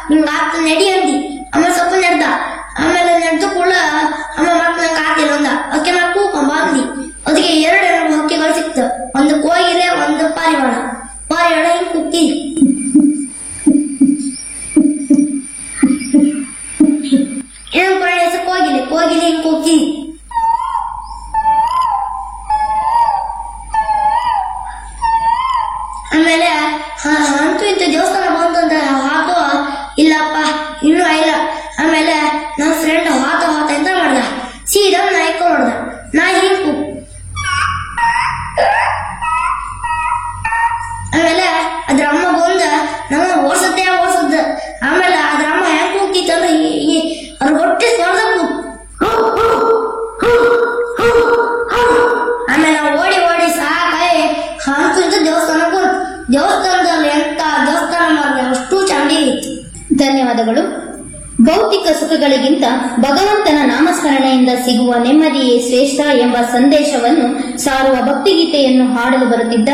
ನಿಮ್ಗೆ ಆತ ನಡಿ ಅಂದಿ ಆಮೇಲೆ ಸ್ವಲ್ಪ ನಡೆದ ಆಮೇಲೆ ನಡೆದು ಕೂಡ ಆಮೇಲೆ ಮತ್ತೆ ನಂಗೆ ಆತಿಲ್ಲ ಅಂದ ಅದಕ್ಕೆ ನಾ ಕೂಕೊಂಡ್ ಬಂದಿ ಅದಕ್ಕೆ ಎರಡು ಹಕ್ಕಿಗಳು ಸಿಕ್ತು ಒಂದು ಕೋಗಿಲೆ ಒಂದು ಪಾರಿವಾಳ ಪಾರಿವಾಳ ಹಿಂಗ್ ಕುಕ್ಕಿ ಏನು ಪ್ರಾಣಿ ಹೆಸರು ಕೋಗಿಲೆ ಕೋಗಿಲೆ ಹಿಂಗ್ ಕುಕ್ಕಿ ಆಮೇಲೆ ಹ- ಅಂತೂ ಇಂತ ದೇವಸ್ಥಾನ ಬಂತು ಅಂತ ಹಾಕೋ ಇಲ್ಲಪ್ಪ ಇನ್ನೂ ಆಯ್ಲ ಆಮೇಲೆ ನನ್ನ ಫ್ರೆಂಡ್ ಹಾತ ಹಾತ ಅಂತ ಮಾಡ್ದ ಸೀದಾ ನಾಯ್ಕ ನೋಡ್ದ ನಾ ಹಿಂಗ್ ಆಮೇಲೆ ಅದ್ರ ಅಮ್ಮ ಬಂದ ನಮ್ಮ ಓಡ್ಸತ್ತೆ ಓಡ್ಸದ ಆಮೇಲೆ ಅದ್ರ ಅಮ್ಮ ಹೆಂಗ್ ಕೂಗಿತ್ತಂದ್ರೆ ಅವ್ರ ಹೊಟ್ಟೆ ಸ್ಪರ್ಧಕ್ಕು ಆಮೇಲೆ ನಾವು ಓಡಿ ಓಡಿ ಸಾಕಾಗಿ ಹಂಚಿದ ದೇವಸ್ಥಾನಕ್ಕೂ ದೇವಸ್ಥಾನದಲ್ಲಿ ಎಂತ ದೇವಸ್ಥಾನ ಮಾಡಿದೆ ಅಷ್ಟು ಚಂಡಿ ಇತ್ತು ಧನ್ಯವಾದಗಳು ಭೌತಿಕ ಸುಖಗಳಿಗಿಂತ ಭಗವಂತನ ನಾಮಸ್ಮರಣೆಯಿಂದ ಸಿಗುವ ನೆಮ್ಮದಿಯೇ ಶ್ರೇಷ್ಠ ಎಂಬ ಸಂದೇಶವನ್ನು ಸಾರುವ ಭಕ್ತಿಗೀತೆಯನ್ನು ಹಾಡಲು ಬರುತ್ತಿದ್ದಾರೆ